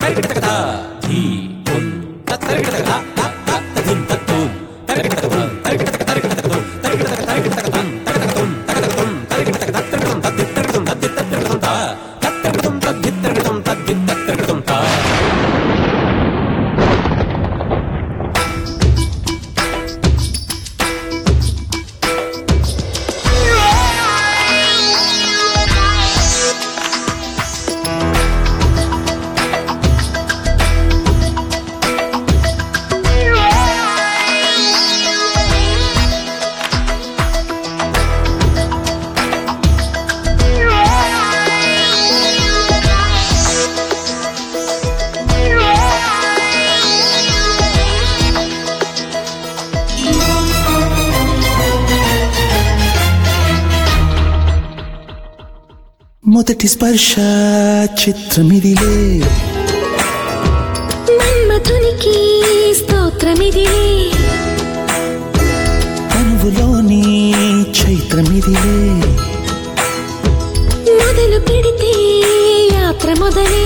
మొదటి స్పర్శ చిత్రమిదిలే మన్మథునికి స్తోత్రమిదిలే అనువులోని చైత్రమిదిలే మొదలు పెడితే యాత్ర మొదలే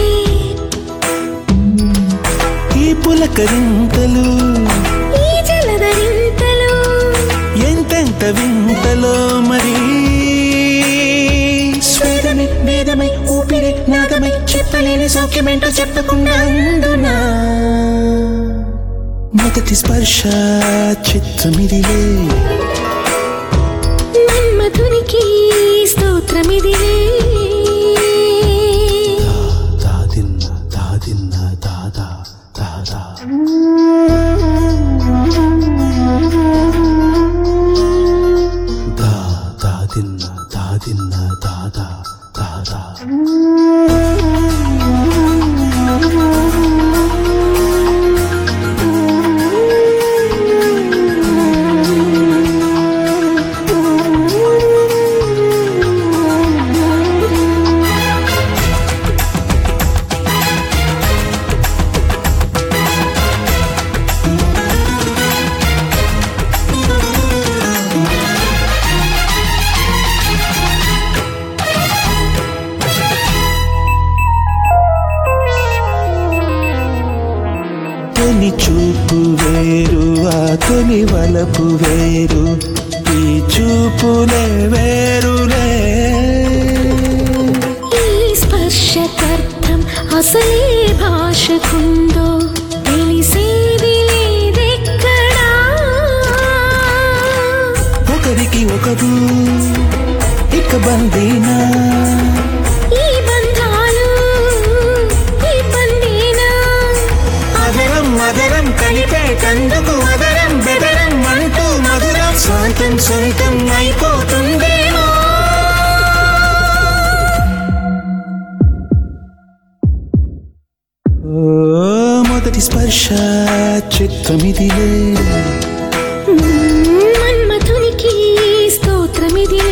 ఈ పులకరింతలు ఈ జలధరింతలు ఎంతెంత వింతలో మరి స్వేదమై వేదమై ఊపిరి నాదమై చెప్పలేని సౌఖ్యమేంటో చెప్పకుండా అందునా మొదటి స్పర్శ చిత్రమిదిలే మన్మథునికి స్తోత్రమిదిలే దాదిన్న దాదిన్న దాదా దాదా దా దాదిన్న దాదిన్న దాదా దాదా తొలి చూపు వేరు ఆ తొలి వలపు వేరు ఈ చూపులే వేరులే ఈ స్పర్శకర్థం అసలే భాషకుందో తెలిసేది లేదెక్కడా ఒకరికి ఒకరు ఇక బందీనా ఈ బంధాలు ఈ బందీనా అదరం మదరం కలిపేటందుకు అదరం బెదరం అంటూ మధురం స్వాంతం సొంతం అయిపోతుందేమో ఓ, మొదటి స్పర్శ చిత్రమిదిలే మన్మథునికి స్తోత్రమిదిలే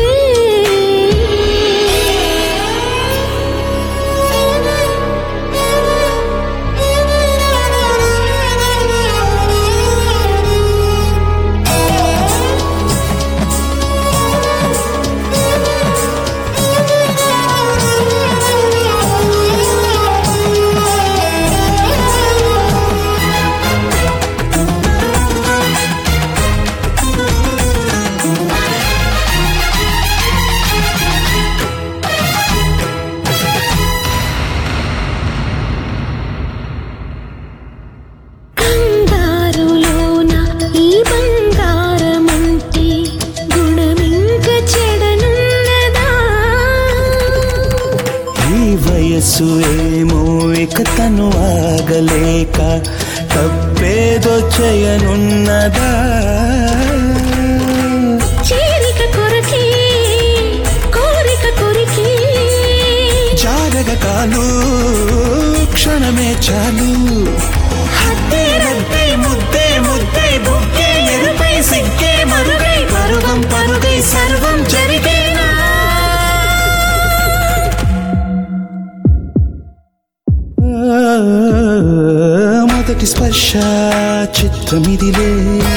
కంగారులోన ఈ బంగారమంటే గుణమింక చెడనున్నదా ఈ వయస్సు ఏమో ఇక తను ఆగలేక తప్పేదో చేయనున్నదా చేరిక కొరకే కోరిక కొరికే జారగ కాలు క్షణమే చాలు హద్దే రద్దే ముద్దే ముద్దే బుక్కే ఎరుపై సిగ్గే మరుగై పరుగం పరుగై సర్వం జరిగేనా మొదటి స్పర్శ చిత్రమిదిలే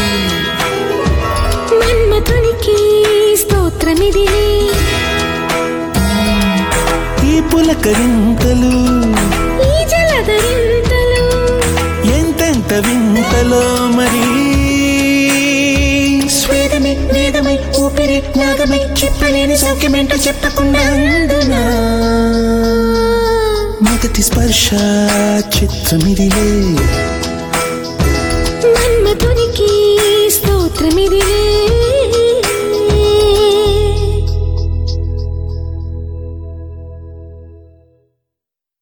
మన్మథునికి స్తోత్రమిదిలే ఈ పులకరింతలు ఈ జలధరింతలు గుండెలో మరి స్వేదమే వేదమై ఊపిరి నాగమై చెప్పలేని సౌఖ్యమేంటో చెప్పకుండా అందునా మొదటి స్పర్శ చిత్రమిదిలే మన్మధునికి స్తోత్రమిదిలే